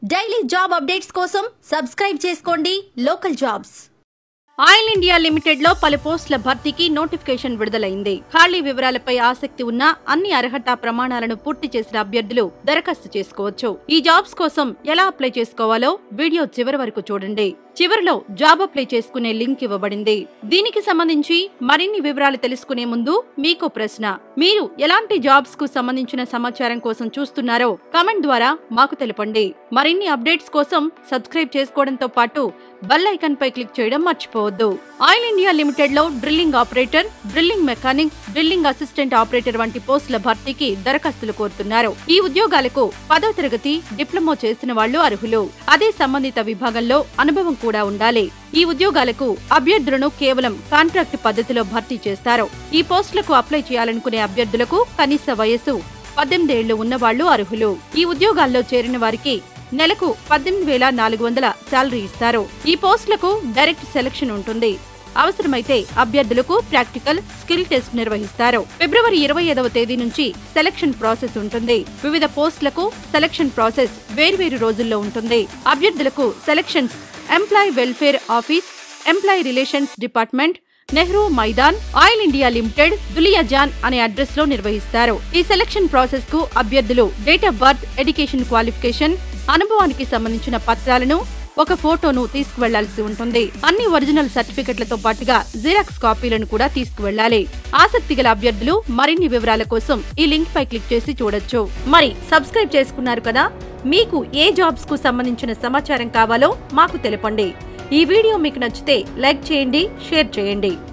daily job updates కోసం subscribe చేసుకోండి local jobs oil India limited లో పలు పోస్టుల భర్తీకి నోటిఫికేషన్ విడుదలైంది ఖాళీ వివరాలపై ఆసక్తి ఉన్న అన్ని అర్హత ప్రమాణాలను పూర్తి చేసిన అభ్యర్థులు దరఖాస్తు చేసుకోవచ్చు ఈ జాబ్స్ కోసం ఎలా అప్లై చేసుకోవాలో వీడియో చివరి వరకు చూడండి చివరిలో జాబ్ అప్లై చేసుకునే లింక్ ఇవ్వబడింది దీనికి సంబంధించి మరిన్ని వివరాలు తెలుసుకునే ముందు మీకు ప్రశ్న మీరు ఎలాంటి జాబ్స్ కు సంబంధించిన సమాచారం కోసం చూస్తున్నారో కమెంట్ ద్వారా మాకు తెలపండి మరిన్ని అప్డేట్స్ కోసం సబ్స్క్రైబ్ చేసుకోవడంతో పాటు బెల్ ఐకాన్ పై క్లిక్ చేయడం మర్చిపోవద్దు ఆయిల్ ఇండియా లిమిటెడ్ లో drilling operator drilling mechanic drilling assistant operator వంటి పోస్టుల భర్తీకి దరఖాస్తులు కోరుతున్నారు ఈ ఉద్యోగాలకు పదో తరగతి డిప్లొమా చేసిన వాళ్లు అర్హులు అదే సంబంధిత విభాగంలో అనుభవం కూడా ఉండాలి ఈ ఉద్యోగాలకు అభ్యర్థులను కేవలం కాంట్రాక్ట్ పద్ధతిలో భర్తీ చేస్తారు ఈ పోస్టులకు అప్లై చేయాలనుకునే అభ్యర్థులకు కనీస వయస్సు పద్దెనిమిది ఏళ్లు ఉన్నవాళ్లు అర్హులు ఈ ఉద్యోగాల్లో చేరిన వారికి నెలకు పద్దెనిమిది వేల నాలుగు వందల శాలరీ ఇస్తారు ఈ పోస్టులకు డైరెక్ట్ సెలక్షన్ ఉంటుంది అవసరమైతే అభ్యర్థులకు ప్రాక్టికల్ స్కిల్ టెస్ట్ నిర్వహిస్తారు ఫిబ్రవరి ఇరవై ఐదవ తేదీ నుంచి సెలక్షన్ ప్రాసెస్ ఉంటుంది వివిధ పోస్టులకు సెలక్షన్ ప్రాసెస్ వేర్వేరు రోజుల్లో ఉంటుంది అభ్యర్థులకు selections employee welfare office employee relations department Nehru Maidan oil India limited Duliajan అనే అడ్రస్ లో నిర్వహిస్తారు ఈ సెలక్షన్ ప్రాసెస్ కు అభ్యర్థులు date of birth education qualification అనుభవానికి సంబంధించిన పత్రాలను ఒక ఫోటోను తీసుకువెళ్లాల్సి ఉంటుంది అన్ని ఒరిజినల్ సర్టిఫికెట్లతో పాటుగా జిరాక్స్ కాపీలను కూడా తీసుకువెళ్లాలి ఆసక్తి గల అభ్యర్థులు మరిన్ని వివరాల కోసం ఈ లింక్ పై క్లిక్ చేసి చూడొచ్చు మరి సబ్స్క్రైబ్ చేసుకున్నారు కదా మీకు ఏ జాబ్స్ కు సంబంధించిన సమాచారం కావాలో మాకు తెలపండి ఈ వీడియో మీకు నచ్చితే లైక్ చేయండి షేర్ చేయండి